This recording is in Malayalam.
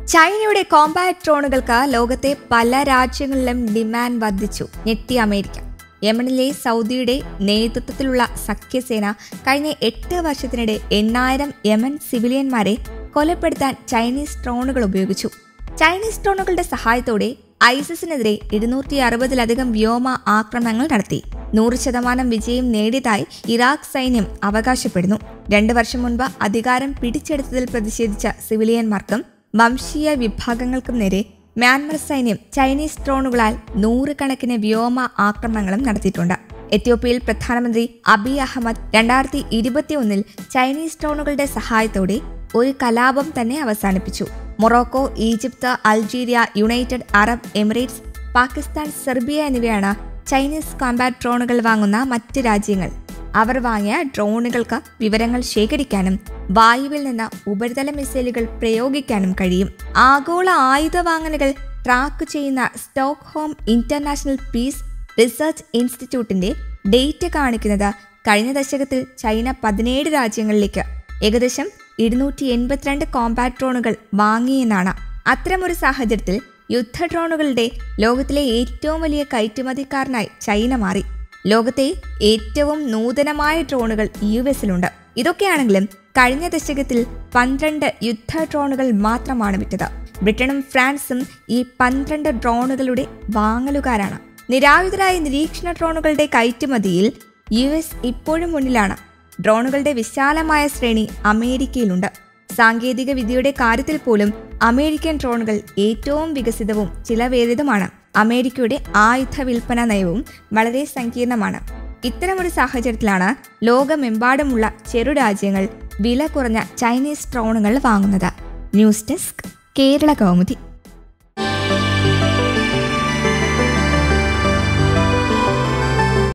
ചൈനയുടെ കോമ്പാക്ട് ഡ്രോണുകൾക്ക് ലോകത്തെ പല രാജ്യങ്ങളിലും ഡിമാൻഡ് വർദ്ധിച്ചു ഞെട്ടി അമേരിക്ക യമനിലെ സൗദിയുടെ നേതൃത്വത്തിലുള്ള സഖ്യസേന കഴിഞ്ഞ എട്ട് വർഷത്തിനിടെ എണ്ണായിരം യമൻ സിവിലിയന്മാരെ കൊലപ്പെടുത്താൻ ചൈനീസ് ഡ്രോണുകൾ ഉപയോഗിച്ചു ചൈനീസ് ഡ്രോണുകളുടെ സഹായത്തോടെ ഐസിസിനെതിരെ ഇരുന്നൂറ്റി അറുപതിലധികം വ്യോമ ആക്രമണങ്ങൾ നടത്തി നൂറ് ശതമാനം വിജയം നേടിയതായി ഇറാഖ് സൈന്യം അവകാശപ്പെടുന്നു രണ്ടു വർഷം മുൻപ് അധികാരം പിടിച്ചെടുത്തതിൽ പ്രതിഷേധിച്ച സിവിലിയന്മാർക്കും വംശീയ വിഭാഗങ്ങൾക്കും നേരെ മ്യാൻമർ സൈന്യം ചൈനീസ് ഡ്രോണുകളാൽ നൂറുകണക്കിന് വ്യോമ ആക്രമണങ്ങളും നടത്തിയിട്ടുണ്ട് എത്യോപ്യയിൽ പ്രധാനമന്ത്രി അബി അഹമ്മദ് രണ്ടായിരത്തി ഇരുപത്തിയൊന്നിൽ ചൈനീസ് ഡ്രോണുകളുടെ സഹായത്തോടെ ഒരു കലാപം തന്നെ അവസാനിപ്പിച്ചു Morocco Egypt Algeria United Arab Emirates Pakistan Serbia എന്നിവയാണ് ചൈനീസ് കോമ്പാറ്റ് ഡ്രോണുകൾ വാങ്ങുന്ന മറ്റ് രാജ്യങ്ങൾ അവർ വാങ്ങിയ ഡ്രോണുകൾക്ക് വിവരങ്ങൾ ശേഖരിക്കാനും വായുവിൽ നിന്ന് ഉപരിതല മിസൈലുകൾ പ്രയോഗിക്കാനും കഴിയും ആഗോള ആയുധ വാങ്ങലുകൾ ട്രാക്ക് ചെയ്യുന്ന സ്റ്റോക്ക്ഹോം ഇന്റർനാഷണൽ പീസ് റിസർച്ച് ഇൻസ്റ്റിറ്റ്യൂട്ടിന്റെ ഡേറ്റ കാണിക്കുന്നത് കഴിഞ്ഞ ദശകത്തിൽ ചൈന പതിനേഴ് രാജ്യങ്ങളിലേക്ക് ഏകദേശം ഇരുന്നൂറ്റി എൺപത്തിരണ്ട് കോമ്പാറ്റ് ഡ്രോണുകൾ വാങ്ങിയെന്നാണ് അത്തരമൊരു സാഹചര്യത്തിൽ യുദ്ധ ഡ്രോണുകളുടെ ലോകത്തിലെ ഏറ്റവും വലിയ കയറ്റുമതിക്കാരനായി ചൈന മാറി ലോകത്തെ ഏറ്റവും നൂതനമായ ഡ്രോണുകൾ യു എസിലുണ്ട് ഇതൊക്കെയാണെങ്കിലും കഴിഞ്ഞ ദശകത്തിൽ പന്ത്രണ്ട് യുദ്ധ ഡ്രോണുകൾ മാത്രമാണ് വിറ്റത് ബ്രിട്ടനും ഫ്രാൻസും ഈ പന്ത്രണ്ട് ഡ്രോണുകളുടെ വാങ്ങലുകാരാണ് നിരായുധരായ നിരീക്ഷണ ഡ്രോണുകളുടെ കയറ്റുമതിയിൽ യു എസ് ഇപ്പോഴും മുന്നിലാണ് ഡ്രോണുകളുടെ വിശാലമായ ശ്രേണി അമേരിക്കയിലുണ്ട് സാങ്കേതിക വിദ്യയുടെ കാര്യത്തിൽ പോലും അമേരിക്കൻ ഡ്രോണുകൾ ഏറ്റവും വികസിതവും ചിലവേറിയതുമാണ് അമേരിക്കയുടെ ആയുധ വിൽപ്പന നയവും വളരെ സങ്കീർണമാണ് ഇത്തരമൊരു സാഹചര്യത്തിലാണ് ലോകമെമ്പാടുമുള്ള ചെറുരാജ്യങ്ങൾ വില കുറഞ്ഞ ചൈനീസ് ഡ്രോണുകൾ വാങ്ങുന്നത് ന്യൂസ് ഡെസ്ക് കേരള കൗമുദി